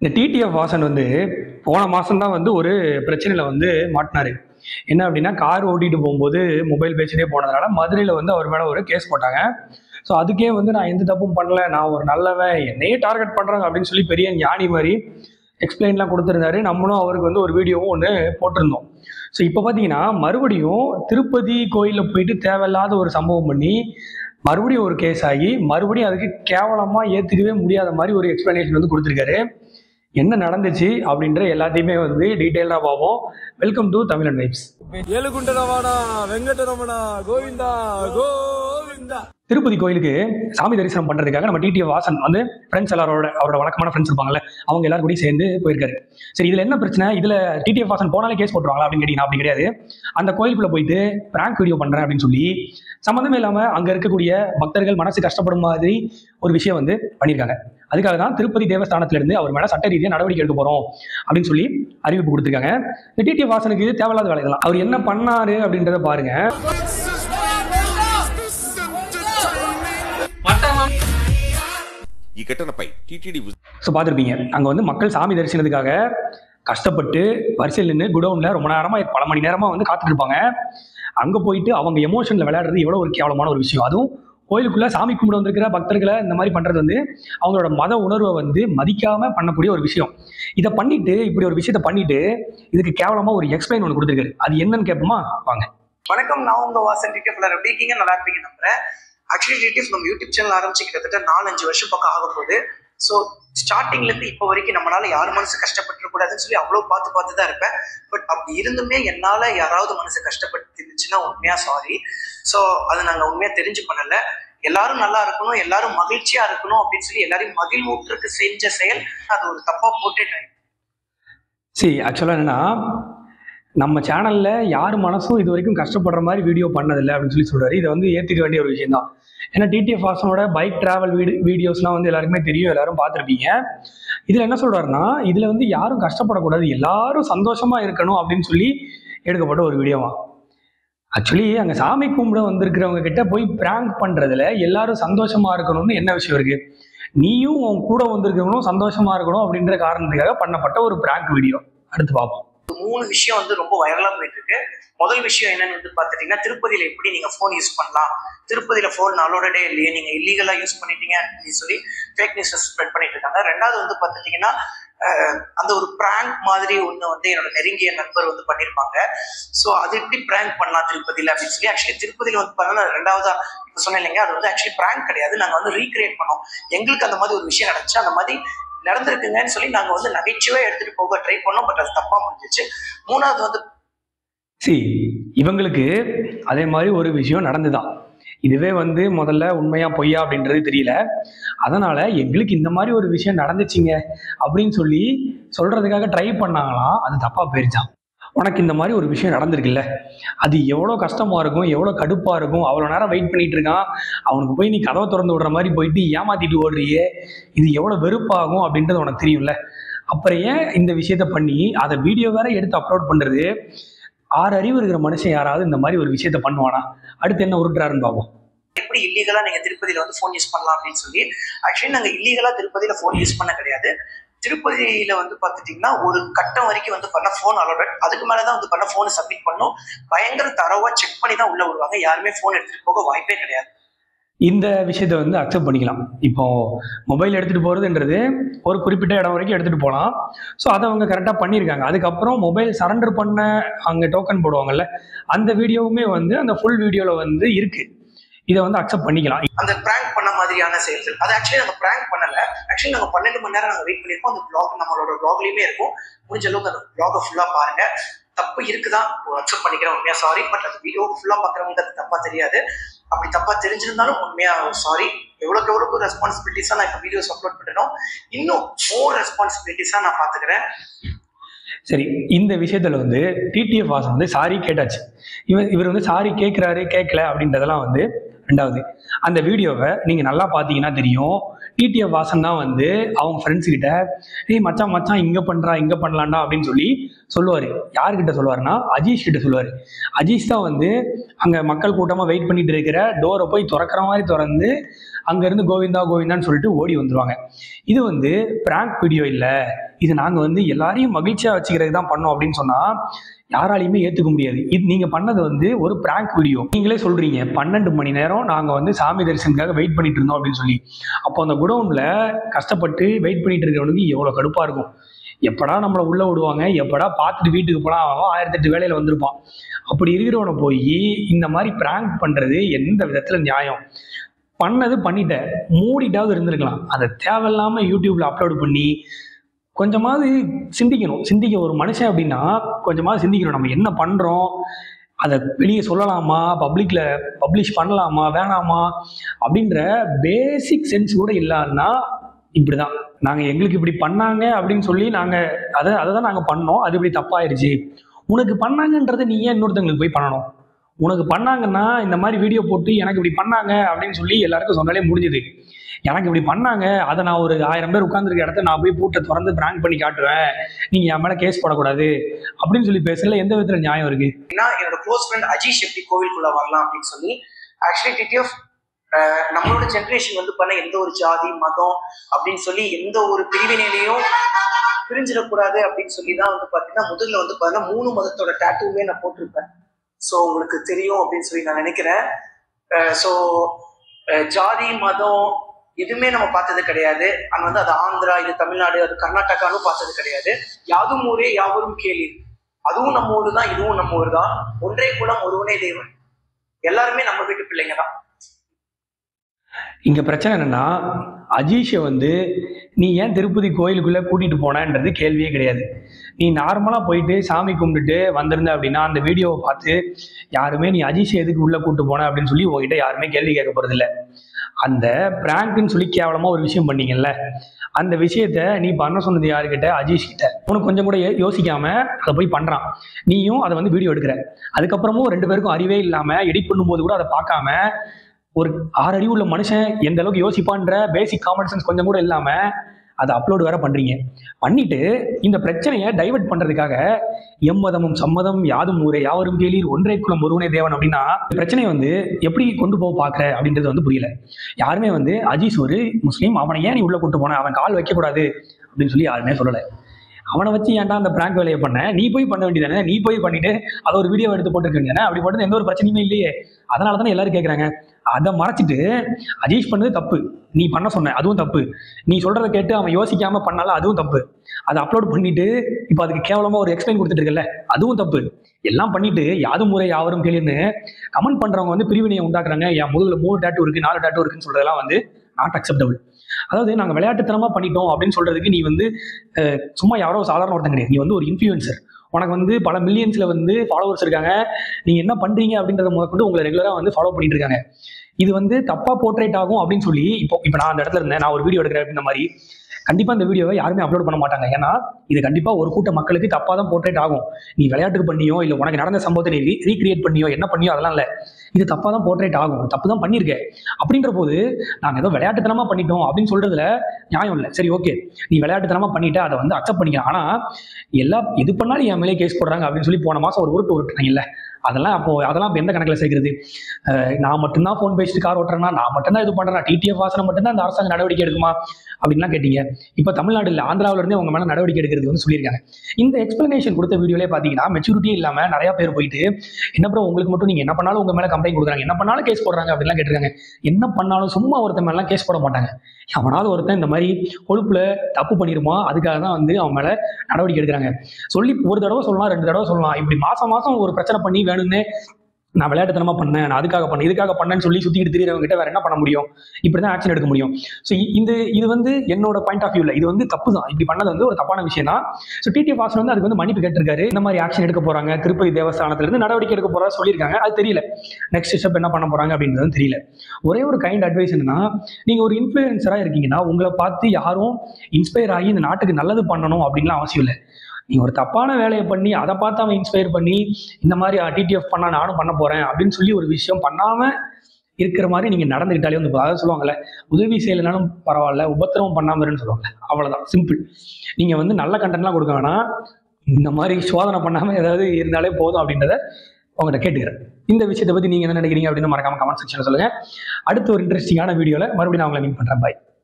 இந்த டிடிஎஃப் வாசன் வந்து போன மாதம் தான் வந்து ஒரு பிரச்சனையில் வந்து மாட்டினாரு என்ன அப்படின்னா கார் ஓட்டிட்டு போகும்போது மொபைல் பேசிட்டே போனதுனால மதுரையில் வந்து அவர் மேலே ஒரு கேஸ் போட்டாங்க ஸோ அதுக்கே வந்து நான் எந்த தப்பும் பண்ணல நான் ஒரு நல்லவன் என்னையே டார்கெட் பண்ணுறாங்க அப்படின்னு சொல்லி பெரிய ஞானி மாதிரி எக்ஸ்பிளைன்லாம் கொடுத்துருந்தாரு நம்மளும் அவருக்கு வந்து ஒரு வீடியோவும் ஒன்று போட்டிருந்தோம் ஸோ இப்போ பார்த்தீங்கன்னா மறுபடியும் திருப்பதி கோயிலில் போயிட்டு தேவையில்லாத ஒரு சம்பவம் பண்ணி மறுபடியும் ஒரு கேஸ் ஆகி மறுபடியும் அதுக்கு கேவலமாக ஏற்றுக்கவே முடியாத மாதிரி ஒரு எக்ஸ்பிளனேஷன் வந்து கொடுத்துருக்காரு என்ன நடந்துச்சு அப்படின்ற எல்லாத்தையுமே வந்து டீட்டெயிலாக பார்ப்போம் வெல்கம் டு தமிழன் வைப்ஸ் ఏలుగుంట రమణ వెంకటరమణ గోవింద గోవింద திருப்பதி கோயிலுக்கு சாமி தரிசனம் பண்றதுக்காக நம்ம டிடிஎஃப் வாசன் வந்து ஃப்ரெண்ட்ஸ் எல்லாரோட அவரோட வழக்கமான ஃப்ரெண்ட்ஸ் இருப்பாங்கல்ல அவங்க எல்லாரும் கூட சேர்ந்து போயிருக்காரு சரி இதுல என்ன பிரச்சனை இதுல டிடிஎஃப் வாசன் போனாலே கேஸ் போட்டுருவாங்களா அப்படின்னு கேட்டீங்கன்னா அப்படி கிடையாது அந்த கோயிலுக்குள்ள போயிட்டு பிராங்க் வீடியோ பண்றேன் அப்படின்னு சொல்லி சம்மந்தமே இல்லாம அங்க இருக்கக்கூடிய பக்தர்கள் மனசு கஷ்டப்படும் மாதிரி ஒரு விஷயம் வந்து பண்ணியிருக்காங்க அதுக்காக தான் திருப்பதி தேவஸ்தானத்துல இருந்து அவர் மேல சட்ட ரீதியாக நடவடிக்கை எடுக்க போறோம் அப்படின்னு சொல்லி அறிவிப்பு கொடுத்திருக்காங்க இந்த டிடிஎஃப் வாசனுக்கு இது தேவையில்லாத வேலை இதெல்லாம் அவர் என்ன பண்ணாரு அப்படின்றத பாருங்க ఈ ఘటనపై టీటీడీ ஸோ பார்த்துருப்பீங்க அங்கே வந்து மக்கள் சாமி தரிசனத்துக்காக கஷ்டப்பட்டு வரிசையில் நின்று குடவுனில் ரொம்ப நேரமாக பல மணி நேரமாக வந்து காத்துட்டு இருப்பாங்க அங்கே போயிட்டு அவங்க எமோஷனில் விளையாடுறது எவ்வளோ ஒரு கேவலமான ஒரு விஷயம் அதுவும் கோயிலுக்குள்ளே சாமி கும்பிட வந்திருக்கிற பக்தர்களை இந்த மாதிரி பண்ணுறது வந்து அவங்களோட மத உணர்வை வந்து மதிக்காமல் பண்ணக்கூடிய ஒரு விஷயம் இதை பண்ணிட்டு இப்படி ஒரு விஷயத்த பண்ணிட்டு இதுக்கு கேவலமாக ஒரு எக்ஸ்பிளைன் ஒன்று கொடுத்துருக்காரு அது என்னன்னு கேட்போமா வாங்க வணக்கம் நான் உங்க வாசன் டிடிஎஃப் எல்லாரும் எப்படி இருக்கீங்க நல்லா இருப்பீங்க நம்புறேன் ஆக்சுவலி டிடிஎஃப் நம்ம யூடியூப் சேனல் ஆரம்பிச்சு கிட்டத்தட்ட நாலஞ்சு வருஷம் பக்கம் ஆக போகுது ஸோ ஸ்டார்டிங்ல இருந்து இப்போ வரைக்கும் நம்மளால யார் மனசு கஷ்டப்பட்டுற கூடாதுன்னு சொல்லி அவ்வளோ பார்த்து பார்த்து தான் இருப்பேன் பட் அப்படி இருந்துமே என்னால யாராவது மனசு கஷ்டப்பட்டு இருந்துச்சுன்னா உண்மையா சாரி ஸோ அதை நாங்க உண்மையா தெரிஞ்சு பண்ணல எல்லாரும் நல்லா இருக்கணும் எல்லாரும் மகிழ்ச்சியா இருக்கணும் அப்படின்னு சொல்லி எல்லாரையும் மகிழ்வூட்டுறதுக்கு செஞ்ச செயல் அது ஒரு தப்பா போட்டுட்டேன் சரி ஆக்சுவலாக என்னன்னா நம்ம சேனலில் யார் மனசும் இது வரைக்கும் கஷ்டப்படுற மாதிரி வீடியோ பண்ணதில்லை அப்படின்னு சொல்லி சொல்றாரு இதை வந்து ஏற்றுக்க வேண்டிய ஒரு விஷயம் தான் ஏன்னா டிடிஎஃப் வாசனோட பைக் டிராவல் வீடு வீடியோஸ்லாம் வந்து எல்லாருக்குமே தெரியும் எல்லாரும் பார்த்துருப்பீங்க இதில் என்ன சொல்றாருன்னா இதில் வந்து யாரும் கஷ்டப்படக்கூடாது எல்லாரும் சந்தோஷமா இருக்கணும் அப்படின்னு சொல்லி எடுக்கப்பட்ட ஒரு வீடியோவா ஆக்சுவலி அங்கே சாமி கும்பிட வந்திருக்கிறவங்க கிட்ட போய் பிராங்க் பண்ணுறதுல எல்லாரும் சந்தோஷமா இருக்கணும்னு என்ன விஷயம் இருக்கு நீயும் உன் கூட வந்திருக்கிறவங்களும் சந்தோஷமா இருக்கணும் அப்படின்ற காரணத்துக்காக பண்ணப்பட்ட ஒரு பிராங்க் வீடியோ அடுத்து பார்ப்போம் மூணு விஷயம் வந்து ரொம்ப வைரலா போயிட்டு இருக்கு முதல் விஷயம் என்னன்னு வந்து பாத்துட்டீங்கன்னா திருப்பதியில எப்படி நீங்க ஃபோன் யூஸ் பண்ணலாம் திருப்பதியில ஃபோன் அலோடே இல்லையே நீங்க இல்லீகலா யூஸ் பண்ணிட்டீங்க அப்படின்னு சொல்லி ஃபேக் நியூஸ் ஸ்ப்ரெட் பண்ணிட்டு இருக்காங்க ரெண்டாவது வந்து பாத்துட்டீங்கன்னா அஹ், அந்த ஒரு பிராங்க் மாதிரி ஒண்ணு வந்து என்னோட நெருங்கிய நண்பர் வந்து பண்ணியிருப்பாங்க ஸோ அது எப்படி பிராங்க் பண்ணலாம் திருப்பதியில அப்படின்னு சொல்லி ஆக்சுவலி திருப்பதியில வந்து பார்த்தீங்கன்னா ரெண்டாவதா இப்போ சொன்னேன் இல்லைங்க அது வந்து ஆக்சுவலி பிராங்க் கிடையாது நாங்க வந்து ரீக்ரியேட் பண்ணோம் எங்களுக்கு அந்த மாதிரி ஒரு விஷயம் நடந்துச்சு அந்த மாதிரி நடந்திருக்குங்கன்னு சொல்லி நாங்க வந்து நகைச்சுவை எடுத்துட்டு போக ட்ரை பண்ணோம் பட் அது தப்பா முடிஞ்சிச்சு மூணாவது வந்து சி இவங்களுக்கு அதே மாதிரி ஒரு விஷயம் நடந்துதான் இதுவே வந்து முதல்ல உண்மையா பொய்யா அப்படின்றது தெரியல அதனால எங்களுக்கு இந்த மாதிரி ஒரு விஷயம் நடந்துச்சுங்க அப்படின்னு சொல்லி சொல்றதுக்காக ட்ரை பண்ணாங்களாம் அது தப்பா போயிருச்சான் உனக்கு இந்த மாதிரி ஒரு விஷயம் நடந்திருக்குல்ல அது எவ்வளோ கஷ்டமா இருக்கும் எவ்வளோ கடுப்பா இருக்கும் அவ்வளோ நேரம் வெயிட் பண்ணிட்டு இருக்கான் அவனுக்கு போய் நீ கதவை திறந்து விடுற மாதிரி போயிட்டு ஏமாத்திட்டு ஓடுறியே இது எவ்வளோ வெறுப்பாகும் அப்படின்றது உனக்கு தெரியும்ல அப்புறம் ஏன் இந்த விஷயத்த பண்ணி அதை வீடியோ வேற எடுத்து அப்லோட் பண்றது ஆறு அறிவு இருக்கிற மனுஷன் யாராவது இந்த மாதிரி ஒரு விஷயத்த பண்ணுவானா அடுத்து என்ன உருட்டுறாருன்னு பார்ப்போம் எப்படி இல்லீகலா நீங்க திருப்பதியில வந்து ஃபோன் யூஸ் பண்ணலாம் அப்படின்னு சொல்லி ஆக்சுவலி நாங்க இல்லீகலா திருப்பதியில ஃபோன் யூஸ் பண்ண கிடையாது திருப்பதியில வந்து பார்த்துட்டீங்கன்னா ஒரு கட்டம் வரைக்கும் வந்து பண்ண ஃபோன் அலோடட் அதுக்கு மேலதான் வந்து பண்ண ஃபோனை சப்மிட் பண்ணும் பயங்கர தரவா செக் பண்ணி தான் உள்ள வருவாங்க யாருமே ஃபோன் எடுத்துட்டு போக வாய்ப்பே கிடையாது இந்த விஷயத்த வந்து அக்செப்ட் பண்ணிக்கலாம் இப்போ மொபைல் எடுத்துகிட்டு போகிறதுன்றது ஒரு குறிப்பிட்ட இடம் வரைக்கும் எடுத்துகிட்டு போகலாம் ஸோ அதை அவங்க கரெக்டாக பண்ணியிருக்காங்க அதுக்கப்புறம் மொபைல் சரண்டர் பண்ண அங்கே டோக்கன் போடுவாங்கல்ல அந்த வீடியோவுமே வந்து அந்த ஃபுல் வீடியோவில் வந்து இருக்குது இதை வந்து அக்செப்ட் பண்ணிக்கலாம் அந்த பிராங்க் பண்ண மாதிரியான செயல்கள் அது ஆக்சுவலி நாங்க பிராங்க் பண்ணல ஆக்சுவலி நாங்க பன்னெண்டு மணி நேரம் நாங்க வெயிட் பண்ணிருக்கோம் அந்த பிளாக் நம்மளோட பிளாக்லயுமே இருக்கும் முடிஞ்ச அளவுக்கு அந்த பிளாக ஃபுல்லா பாருங்க தப்பு இருக்குதான் அக்செப்ட் பண்ணிக்கிறேன் உண்மையா சாரி பட் அந்த வீடியோ ஃபுல்லா பாக்குறவங்க அது தப்பா தெரியாது அப்படி தப்பா தெரிஞ்சிருந்தாலும் உண்மையா சாரி எவ்வளவுக்கு எவ்வளவுக்கு ரெஸ்பான்சிபிலிட்டிஸா நான் இப்போ வீடியோஸ் அப்லோட் பண்றேனோ இன்னும் மோர் ரெஸ்பான்சிபிலிட்டிஸா நான் பாத்துக்கிறேன் சரி இந்த விஷயத்துல வந்து டிடிஎஃப் வாசன் வந்து சாரி கேட்டாச்சு இவர் இவர் வந்து சாரி கேட்குறாரு கேட்கல அப்படின்றதெல்லாம் வந்து ரெண்டாவது அந்த வீடியோவை நீங்க நல்லா பார்த்தீங்கன்னா தெரியும் டிடிஎஃப் வாசன் தான் வந்து அவங்க ஃப்ரெண்ட்ஸ் கிட்ட ஏய் மச்சான் மச்சான் இங்க பண்றா இங்க பண்ணலாம்டா அப்படின்னு சொல்லி சொல்லுவாரு யார்கிட்ட சொல்லுவாருன்னா அஜீஷ் கிட்ட சொல்லுவாரு அஜீஷ் தான் வந்து அங்க மக்கள் கூட்டமா வெயிட் பண்ணிட்டு இருக்கிற டோரை போய் திறக்கிற மாதிரி திறந்து அங்க இருந்து கோவிந்தா கோவிந்தான்னு சொல்லிட்டு ஓடி வந்துருவாங்க இது வந்து பிராங்க் வீடியோ இல்ல இது நாங்கள் வந்து எல்லாரையும் மகிழ்ச்சியாக வச்சுக்கிறதுக்கு தான் பண்ணோம் அப்படின்னு சொன்னால் யாராலையுமே ஏற்றுக்க முடியாது இது நீங்கள் பண்ணது வந்து ஒரு பிராங்க் வீடியோ நீங்களே சொல்கிறீங்க பன்னெண்டு மணி நேரம் நாங்கள் வந்து சாமி தரிசனத்துக்காக வெயிட் பண்ணிட்டு இருந்தோம் அப்படின்னு சொல்லி அப்போ அந்த குடோனில் கஷ்டப்பட்டு வெயிட் பண்ணிட்டு இருக்கிறவனுக்கு எவ்வளோ கடுப்பாக இருக்கும் எப்படா நம்மளை உள்ளே விடுவாங்க எப்படா பார்த்துட்டு வீட்டுக்கு போகலாம் அவன் ஆயிரத்தெட்டு வேலையில் வந்திருப்பான் அப்படி இருக்கிறவனை போய் இந்த மாதிரி பிராங்க் பண்ணுறது எந்த விதத்தில் நியாயம் பண்ணது பண்ணிட்ட மூடிட்டாவது இருந்திருக்கலாம் அதை தேவையில்லாமல் யூடியூப்ல அப்லோட் பண்ணி கொஞ்சமாவது சிந்திக்கணும் சிந்திக்க ஒரு மனுஷன் அப்படின்னா கொஞ்சமாவது சிந்திக்கணும் நம்ம என்ன பண்ணுறோம் அதை வெளியே சொல்லலாமா பப்ளிக்ல பப்ளிஷ் பண்ணலாமா வேணாமா அப்படின்ற பேசிக் சென்ஸ் கூட இல்லான்னா இப்படிதான் நாங்கள் எங்களுக்கு இப்படி பண்ணாங்க அப்படின்னு சொல்லி நாங்கள் அதை அதை தான் நாங்கள் பண்ணோம் அது இப்படி தப்பாயிருச்சு உனக்கு பண்ணாங்கன்றதை நீ ஏன் இன்னொருத்தங்களுக்கு போய் பண்ணணும் உனக்கு பண்ணாங்கன்னா இந்த மாதிரி வீடியோ போட்டு எனக்கு இப்படி பண்ணாங்க அப்படின்னு சொல்லி எல்லாருக்கும் சொன்னாலே முடிஞ்சுது எனக்கு இப்படி பண்ணாங்க அதை நான் ஒரு ஆயிரம் பேர் உட்காந்துருக்க இடத்த நான் போய் பூட்டை திறந்து பிராங்க் பண்ணி காட்டுவேன் நீங்கள் என் மேலே கேஸ் போடக்கூடாது அப்படின்னு சொல்லி பேசல எந்த விதத்தில் நியாயம் இருக்கு ஏன்னா என்னோட க்ளோஸ் ஃப்ரெண்ட் அஜீஷ் எப்படி கோவிலுக்குள்ள வரலாம் அப்படின்னு சொல்லி ஆக்சுவலி டிடிஎஃப் நம்மளோட ஜென்ரேஷன் வந்து பண்ண எந்த ஒரு ஜாதி மதம் அப்படின்னு சொல்லி எந்த ஒரு பிரிவினையிலையும் பிரிஞ்சிடக்கூடாது அப்படின்னு சொல்லி தான் வந்து பார்த்தீங்கன்னா முதல்ல வந்து பார்த்தீங்கன்னா மூணு மதத்தோட டேட்டூவே நான் போட்டிருப்பேன் ஸோ உங்களுக்கு தெரியும் அப்படின்னு சொல்லி நான் நினைக்கிறேன் ஸோ ஜாதி மதம் எதுவுமே நம்ம பார்த்தது கிடையாது அங்க வந்து அது ஆந்திரா இது தமிழ்நாடு அது கர்நாடகான்னு பார்த்தது கிடையாது யாதும் ஊரே யாவரும் கேளு அதுவும் நம்ம ஊரு தான் இதுவும் நம்ம ஊர் தான் ஒன்றே குலம் ஒருவனே தேவன் எல்லாருமே நம்ம வீட்டு பிள்ளைங்க தான் இங்க பிரச்சனை என்னன்னா அஜீஷை வந்து நீ ஏன் திருப்பதி கோயிலுக்குள்ள கூட்டிட்டு போனன்றது கேள்வியே கிடையாது நீ நார்மலா போயிட்டு சாமி கும்பிட்டுட்டு வந்திருந்த அப்படின்னா அந்த வீடியோவை பார்த்து யாருமே நீ அஜீஷை எதுக்கு உள்ள கூட்டு போன அப்படின்னு சொல்லி உங்ககிட்ட யாருமே கேள்வி கேட்க போறது அந்த பிராங்க்னு சொல்லி கேவலமா ஒரு விஷயம் பண்ணீங்கல்ல அந்த விஷயத்த நீ பண்ண சொன்னது யாருக்கிட்ட அஜீஷ் கிட்ட உனக்கு கொஞ்சம் கூட யோ- யோசிக்காம அதை போய் பண்றான் நீயும் அதை வந்து வீடியோ எடுக்கிற அதுக்கப்புறமும் ரெண்டு பேருக்கும் அறிவே இல்லாம எடிட் பண்ணும்போது கூட அதை பார்க்காம ஒரு ஆறு அறிவு உள்ள மனுஷன் எந்த அளவுக்கு யோசிப்பான்ற பேசிக் காமன் சென்ஸ் கொஞ்சம் கூட இல்லாம அதை அப்லோட் வேற பண்றீங்க பண்ணிட்டு இந்த பிரச்சனையை டைவர்ட் பண்றதுக்காக எம்மதமும் சம்மதம் யாதும் ஊரே யாவரும் கேளீர் ஒன்றே குலம் ஒருவனே தேவன் அப்படின்னா இந்த பிரச்சனையை வந்து எப்படி கொண்டு போக பாக்குற அப்படின்றது வந்து புரியல யாருமே வந்து அஜீஸ் ஒரு முஸ்லீம் அவனை ஏன் நீ உள்ள கூட்டு போன அவன் கால் வைக்கக்கூடாது அப்படின்னு சொல்லி யாருமே சொல்லலை அவனை வச்சு ஏன்டா அந்த பிராங்க் வேலையை பண்ண நீ போய் பண்ண வேண்டியதானே நீ போய் பண்ணிட்டு அதை ஒரு வீடியோ எடுத்து போட்டுருக்க வேண்டியதானே அப்படி போட்டு எந்த ஒரு பிரச்சனையுமே இல்லையே அதனால தானே எல்லாரும் கேட்குறாங்க அதை மறைச்சிட்டு அஜீஷ் பண்ணது தப்பு நீ பண்ண சொன்ன அதுவும் தப்பு நீ சொல்றதை கேட்டு அவன் யோசிக்காம பண்ணாலும் அதுவும் தப்பு அதை அப்லோட் பண்ணிட்டு இப்போ அதுக்கு கேவலமா ஒரு எக்ஸ்பிளைன் கொடுத்துட்டு இருக்கல அதுவும் தப்பு எல்லாம் பண்ணிட்டு யாதும் முறை யாவரும் கேளுன்னு கமெண்ட் பண்றவங்க வந்து பிரிவினையை உண்டாக்குறாங்க என் முதுகுல மூணு டேட்டு இருக்கு நாலு டேட்டு இருக்குன்னு சொல்றதெல்லாம் வந்து நாட் அக்செப்டபிள் அதாவது நாங்க விளையாட்டுத்தனமா பண்ணிட்டோம் அப்படின்னு சொல்றதுக்கு நீ வந்து அஹ், சும்மா யாரோ சாதாரண ஒருத்தன் கிடையாது நீ வந்து ஒரு இன்ஃப்ளூயன்சர் உனக்கு வந்து பல மில்லியன்ஸ்ல வந்து ஃபாலோவர்ஸ் இருக்காங்க நீங்க என்ன பண்றீங்க அப்படின்றத முதற்கொண்டு உங்களை ரெகுலரா வந்து ஃபாலோ பண்ணிட்டு இருக்காங்க இது வந்து தப்பா போர்ட்ரேட் ஆகும் அப்படின்னு சொல்லி இப்போ இப்போ நான் அந்த இடத்துல இருந்தேன் நான் ஒரு வீடியோ எடுக்கிறேன் இந்த மாதிரி கண்டிப்பா இந்த வீடியோவை யாருமே அப்லோட் பண்ண மாட்டாங்க ஏன்னா இது கண்டிப்பா ஒரு கூட்ட மக்களுக்கு தப்பா தான் போர்ட்ரேட் ஆகும் நீ விளையாட்டுக்கு பண்ணியோ இல்ல உனக்கு நடந்த சம்பவத்தை நீ ரீக்ரியேட் பண்ணியோ என்ன பண்ணியோ அதெல்லாம் இல்ல இது தப்பா தான் போர்ட்ரேட் ஆகும் தப்பு தான் பண்ணியிருக்கேன் அப்படின்ற போது நாங்க ஏதோ விளையாட்டுத்தனமா பண்ணிட்டோம் அப்படின்னு சொல்றதுல நியாயம் இல்லை சரி ஓகே நீ விளையாட்டுத்தனமா பண்ணிட்ட அதை வந்து அக்செப்ட் பண்ணிக்கலாம் ஆனா எல்லா எது பண்ணாலும் என் மேலே கேஸ் போடுறாங்க அப்படின்னு சொல்லி போன மாசம் ஒரு உருட்டு உருட்டுனாங்கல்ல அதெல்லாம் அப்போ அதெல்லாம் இப்போ எந்த கணக்கில் சேர்க்கிறது அஹ் நான் மட்டும்தான் ஃபோன் பேசிட்டு கார் ஓட்டுறேன்னா நான் மட்டும்தான் இது பண்றேன் டிடிஎஃப் வாசனை மட்டும்தான் இந்த அரசாங்கம் நடவடிக்கை எடுக்குமா அப்படின்லாம் கேட்டீங்க இப்போ தமிழ்நாடு இல்லை ஆந்திராவுல இருந்தே உங்க மேல நடவடிக்கை எடுக்கிறது வந்து சொல்லியிருக்காங்க இந்த எக்ஸ்பிளனேஷன் கொடுத்த வீடியோலே பார்த்தீங்கன்னா மெச்சூரிட்டியே இல்லாம நிறைய பேர் போயிட்டு என்ன ப்ரோ உங்களுக்கு மட்டும் நீங்க என்ன பண்ணாலும் உங்க மேல கம்ப்ளைண்ட் கொடுக்குறாங்க என்ன பண்ணாலும் கேஸ் போடுறாங்க அப்படிலாம் கேட்டிருக்காங்க என்ன பண்ணாலும் சும்மா ஒருத்தன் மேலாம் கேஸ் போட மாட்டாங்க அவனாவது ஒருத்தன் இந்த மாதிரி கொழுப்புல தப்பு பண்ணிருமா அதுக்காக தான் வந்து அவன் மேல நடவடிக்கை எடுக்கிறாங்க சொல்லி ஒரு தடவை சொல்லலாம் ரெண்டு தடவை சொல்லலாம் இப்படி மாசம் மாசம் ஒரு பிரச்சனை பண்ணி வேணும்னு நான் விளையாட்டுத்தனமா பண்ணேன் நான் அதுக்காக பண்ணேன் இதுக்காக பண்ணேன்னு சொல்லி சுத்திக்கிட்டு திரியறவங்க கிட்ட வேற என்ன பண்ண முடியும் இப்படி தான் ஆக்ஷன் எடுக்க முடியும் ஸோ இந்த இது வந்து என்னோட பாயிண்ட் ஆஃப் வியூல இது வந்து தப்பு தான் இப்படி பண்ணது வந்து ஒரு தப்பான விஷயம் தான் ஸோ டிடி வாசன் வந்து அதுக்கு வந்து மன்னிப்பு கேட்டிருக்காரு இந்த மாதிரி ஆக்ஷன் எடுக்க போறாங்க திருப்பதி தேவஸ்தானத்துல இருந்து நடவடிக்கை எடுக்க போறதா சொல்லியிருக்காங்க அது தெரியல நெக்ஸ்ட் ஸ்டெப் என்ன பண்ண போறாங்க அப்படின்றது தெரியல ஒரே ஒரு கைண்ட் அட்வைஸ் என்னன்னா நீங்க ஒரு இன்ஃபுளுசரா இருக்கீங்கன்னா உங்களை பார்த்து யாரும் இன்ஸ்பயர் ஆகி இந்த நாட்டுக்கு நல்லது பண்ணணும் அப்படின்லாம் அவசியம் இல்லை நீ ஒரு தப்பான வேலையை பண்ணி அதை பார்த்து அவன் இன்ஸ்பயர் பண்ணி இந்த மாதிரி டிடிஎஃப் பண்ணா நானும் பண்ண போறேன் அப்படின்னு சொல்லி ஒரு விஷயம் பண்ணாம இருக்கிற மாதிரி நீங்க நடந்துக்கிட்டாலே வந்து அதாவது சொல்லுவாங்கல்ல உதவி செய்யலைனாலும் பரவாயில்ல உபத்திரவம் பண்ணாமருன்னு சொல்லுவாங்க அவ்வளவுதான் சிம்பிள் நீங்க வந்து நல்ல கண்டென்ட்லாம் கொடுக்க வேணாம் இந்த மாதிரி சோதனை பண்ணாம ஏதாவது இருந்தாலே போதும் அப்படின்றத உங்கள்கிட்ட கேட்டுக்கிறேன் இந்த விஷயத்தை பத்தி நீங்க என்ன நினைக்கிறீங்க அப்படின்னு மறக்காம கமெண்ட் செக்ஷன்ல சொல்லுங்க அடுத்த ஒரு இன்ட்ரெஸ்டிங்கான வீடியோல மறுபடியும் நான் உங்களை மீட் பண்றேன் பாய்